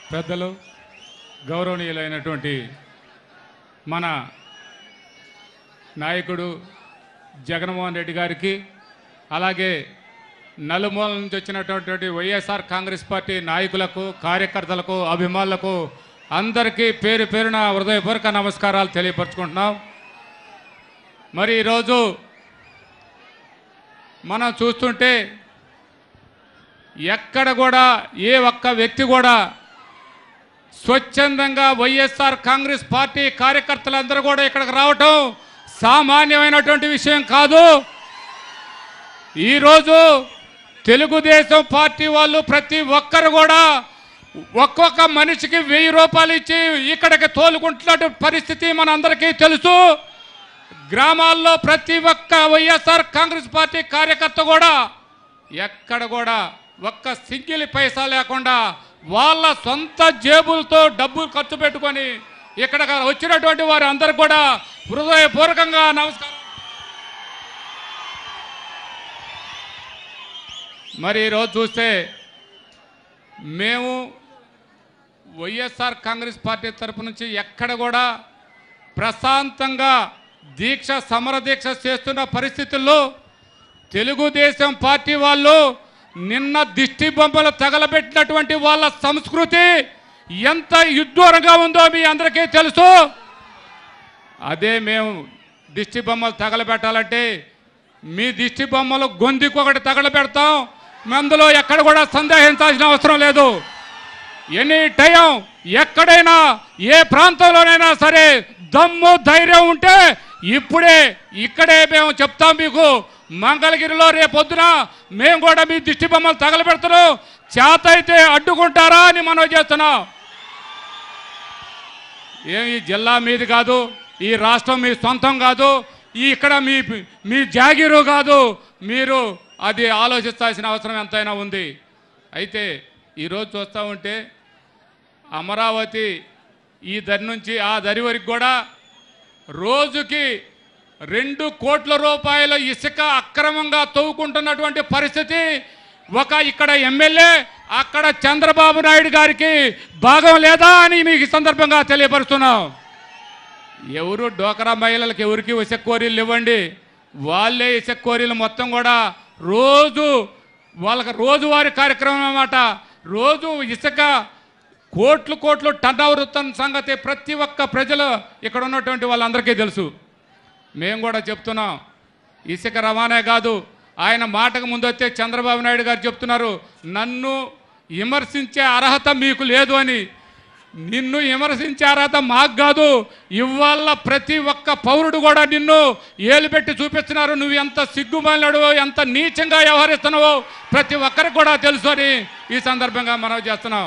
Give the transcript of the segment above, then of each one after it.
పెద్దలు గౌరవనీయులైనటువంటి మన నాయకుడు జగన్మోహన్ రెడ్డి గారికి అలాగే నలుమూల నుంచి వచ్చినటువంటి వైఎస్ఆర్ కాంగ్రెస్ పార్టీ నాయకులకు కార్యకర్తలకు అభిమానులకు అందరికీ పేరు పేరున హృదయపూర్వక నమస్కారాలు తెలియపరచుకుంటున్నాం మరి ఈరోజు మనం చూస్తుంటే ఎక్కడ కూడా ఏ ఒక్క వ్యక్తి కూడా స్వచ్ఛందంగా వైఎస్ఆర్ కాంగ్రెస్ పార్టీ కార్యకర్తలందరూ కూడా ఇక్కడికి రావటం సామాన్యమైనటువంటి విషయం కాదు ఈరోజు తెలుగుదేశం పార్టీ వాళ్ళు ప్రతి ఒక్కరు కూడా ఒక్కొక్క మనిషికి వెయ్యి రూపాయలు ఇచ్చి ఇక్కడికి తోలుకుంటున్న పరిస్థితి మనందరికీ తెలుసు గ్రామాల్లో ప్రతి ఒక్క వైఎస్ఆర్ కాంగ్రెస్ పార్టీ కార్యకర్త కూడా ఎక్కడ కూడా ఒక్క సింగిల్ పైసా లేకుండా వాళ్ళ సొంత జేబులతో డబ్బులు ఖర్చు పెట్టుకొని ఇక్కడ వచ్చినటువంటి వారి అందరికి కూడా హృదయపూర్వకంగా నమస్కారం మరి ఈరోజు చూస్తే మేము వైఎస్ఆర్ కాంగ్రెస్ పార్టీ తరపు నుంచి ఎక్కడ కూడా ప్రశాంతంగా దీక్ష సమర దీక్ష చేస్తున్న పరిస్థితుల్లో తెలుగుదేశం పార్టీ వాళ్ళు నిన్న దిష్టి బొమ్మలు తగలబెట్టినటువంటి వాళ్ళ సంస్కృతి ఎంత యుద్ధూరంగా ఉందో మీ అందరికీ తెలుసు అదే మేము దిష్టి బొమ్మలు తగలబెట్టాలంటే మీ దిష్టి బొమ్మలు గొంతుకొకటి తగలబెడతాం అందులో ఎక్కడ కూడా సందేహించాల్సిన అవసరం లేదు ఎనీ టైం ఎక్కడైనా ఏ ప్రాంతంలోనైనా సరే దమ్ము ధైర్యం ఉంటే ఇప్పుడే ఇక్కడే మేము చెప్తాం మీకు మంగళగిరిలో రేపొద్దున మేము కూడా మీ దిష్టి బొమ్మలు తగలబెడుతున్నాం చేత అయితే అడ్డుకుంటారా అని మనం చేస్తున్నాం ఏం ఈ జిల్లా మీది కాదు ఈ రాష్ట్రం మీ సొంతం కాదు ఈ ఇక్కడ మీ మీ జాగీరు కాదు మీరు అది ఆలోచించాల్సిన అవసరం ఎంతైనా ఉంది అయితే ఈరోజు చూస్తూ ఉంటే అమరావతి ఈ దరి నుంచి ఆ దరి వరకు కూడా రోజుకి రెండు కోట్ల రూపాయల ఇసుక అక్రమంగా తవ్వుకుంటున్నటువంటి పరిస్థితి ఒక ఇక్కడ ఎమ్మెల్యే అక్కడ చంద్రబాబు నాయుడు గారికి భాగం లేదా అని మీకు ఈ సందర్భంగా తెలియపరుస్తున్నాం ఎవరు డోకరా మహిళలకు ఎవరికి ఇసుక కోరీలు ఇవ్వండి వాళ్ళే ఇసుక కోరీలు మొత్తం కూడా రోజు వాళ్ళకి రోజువారీ కార్యక్రమం అన్నమాట రోజు ఇసుక కోట్లు కోట్లు టర్న్ అవుతున్న సంగతి ప్రతి ఒక్క ప్రజలు ఇక్కడ ఉన్నటువంటి వాళ్ళందరికీ తెలుసు మేము కూడా చెప్తున్నాం ఇసుక రవాణా కాదు ఆయన మాటకు ముందు వస్తే చంద్రబాబు నాయుడు గారు చెప్తున్నారు నన్ను విమర్శించే అర్హత మీకు లేదు అని నిన్ను విమర్శించే అర్హత మాకు కాదు ఇవాళ ప్రతి ఒక్క పౌరుడు కూడా నిన్ను ఏలు పెట్టి చూపిస్తున్నారు నువ్వు ఎంత సిగ్గుమాలినాడు ఎంత నీచంగా వ్యవహరిస్తున్నావో ప్రతి ఒక్కరికి కూడా తెలుసు అని ఈ సందర్భంగా మనం చేస్తున్నాం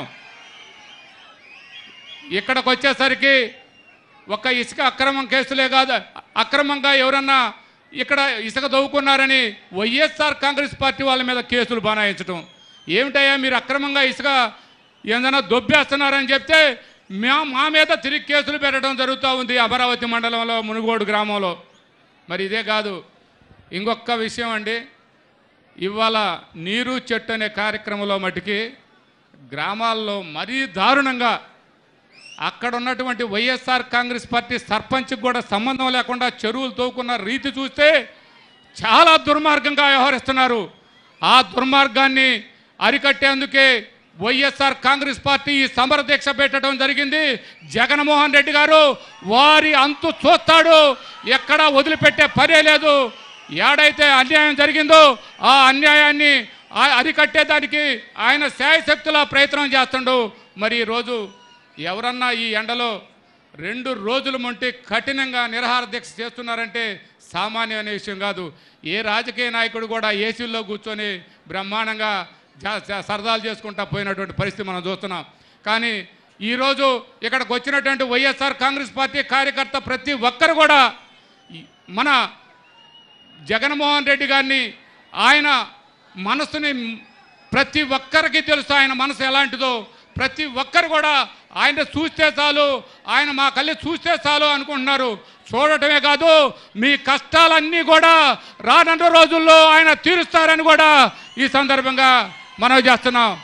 ఇక్కడికి వచ్చేసరికి ఒక ఇసుక అక్రమం కేసులే కాదు అక్రమంగా ఎవరన్నా ఇక్కడ ఇసుక దవ్వుకున్నారని వైఎస్ఆర్ కాంగ్రెస్ పార్టీ వాళ్ళ మీద కేసులు బనాయించడం ఏమిటయ్యా మీరు అక్రమంగా ఇసుక ఏదైనా దొబ్బేస్తున్నారని చెప్తే మా మా మీద తిరిగి కేసులు పెట్టడం జరుగుతూ ఉంది అమరావతి మండలంలో మునుగోడు గ్రామంలో మరి ఇదే కాదు ఇంకొక విషయం అండి ఇవాళ నీరు చెట్టు అనే కార్యక్రమంలో మటుకి గ్రామాల్లో మరీ దారుణంగా అక్కడ ఉన్నటువంటి వైఎస్ఆర్ కాంగ్రెస్ పార్టీ సర్పంచ్కి కూడా సంబంధం లేకుండా చెరువులు తవ్వుకున్న రీతి చూస్తే చాలా దుర్మార్గంగా వ్యవహరిస్తున్నారు ఆ దుర్మార్గాన్ని అరికట్టేందుకే వైఎస్ఆర్ కాంగ్రెస్ పార్టీ ఈ సమర దీక్ష పెట్టడం జరిగింది జగన్మోహన్ రెడ్డి గారు వారి అంతు చూస్తాడు ఎక్కడా వదిలిపెట్టే పనే లేదు ఏడైతే అన్యాయం జరిగిందో ఆ అన్యాయాన్ని ఆ- అరికట్టేదానికి ఆయన శాయశక్తుల ప్రయత్నం చేస్తుండు మరి ఈరోజు ఎవరన్నా ఈ ఎండలో రెండు రోజుల ముంటి కఠినంగా నిరహార దీక్ష చేస్తున్నారంటే సామాన్యమైన విషయం కాదు ఏ రాజకీయ నాయకుడు కూడా ఏసీల్లో కూర్చొని బ్రహ్మాండంగా జా- జా- సరదాలు చేసుకుంటా పోయినటువంటి పరిస్థితి మనం చూస్తున్నాం కానీ ఈరోజు ఇక్కడికి వచ్చినటువంటి వైఎస్ఆర్ కాంగ్రెస్ పార్టీ కార్యకర్త ప్రతి ఒక్కరు కూడా ఈ- మన జగన్మోహన్ రెడ్డి గారిని ఆయన మనసుని ప్రతి ఒక్కరికి తెలుసు ఆయన మనసు ఎలాంటిదో ప్రతి ఒక్కరు కూడా ఆయన చూస్తే చాలు ఆయన మా కళ్ళి చూస్తే చాలు అనుకుంటున్నారు చూడటమే కాదు మీ కష్టాలన్నీ కూడా రానున్న రోజుల్లో ఆయన తీరుస్తారని కూడా ఈ సందర్భంగా మనవి చేస్తున్నాం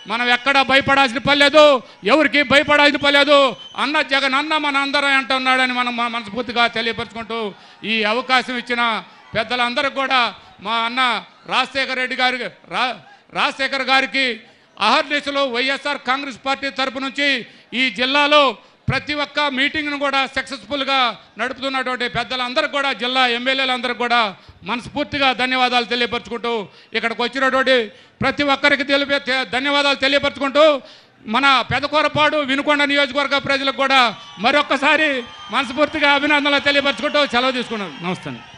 మనం ఎక్కడ భయపడాల్సిన పర్లేదు ఎవరికి భయపడాల్సిన పర్లేదు అన్న జగన్ అన్న మన అందరం అంటున్నాడని మనం మా మనస్ఫూర్తిగా తెలియపరచుకుంటూ ఈ అవకాశం ఇచ్చిన పెద్దలందరికీ కూడా మా అన్న రాజశేఖర రెడ్డి గారి రా రాజశేఖర్ గారికి అహర్నిశలో వైఎస్ఆర్ కాంగ్రెస్ పార్టీ తరపు నుంచి ఈ జిల్లాలో ప్రతి ఒక్క మీటింగ్ను కూడా సక్సెస్ఫుల్గా నడుపుతున్నటువంటి పెద్దలందరికీ కూడా జిల్లా ఎమ్మెల్యేలందరికీ కూడా మనస్ఫూర్తిగా ధన్యవాదాలు తెలియపరచుకుంటూ ఇక్కడికి వచ్చినటువంటి ప్రతి ఒక్కరికి తెలిపే తె- ధన్యవాదాలు తెలియపరచుకుంటూ మన పెదకూరపాడు వినుకొండ నియోజకవర్గ ప్రజలకు కూడా మరొక్కసారి మనస్ఫూర్తిగా అభినందనలు తెలియపరచుకుంటూ సెలవు తీసుకున్నాను నమస్తే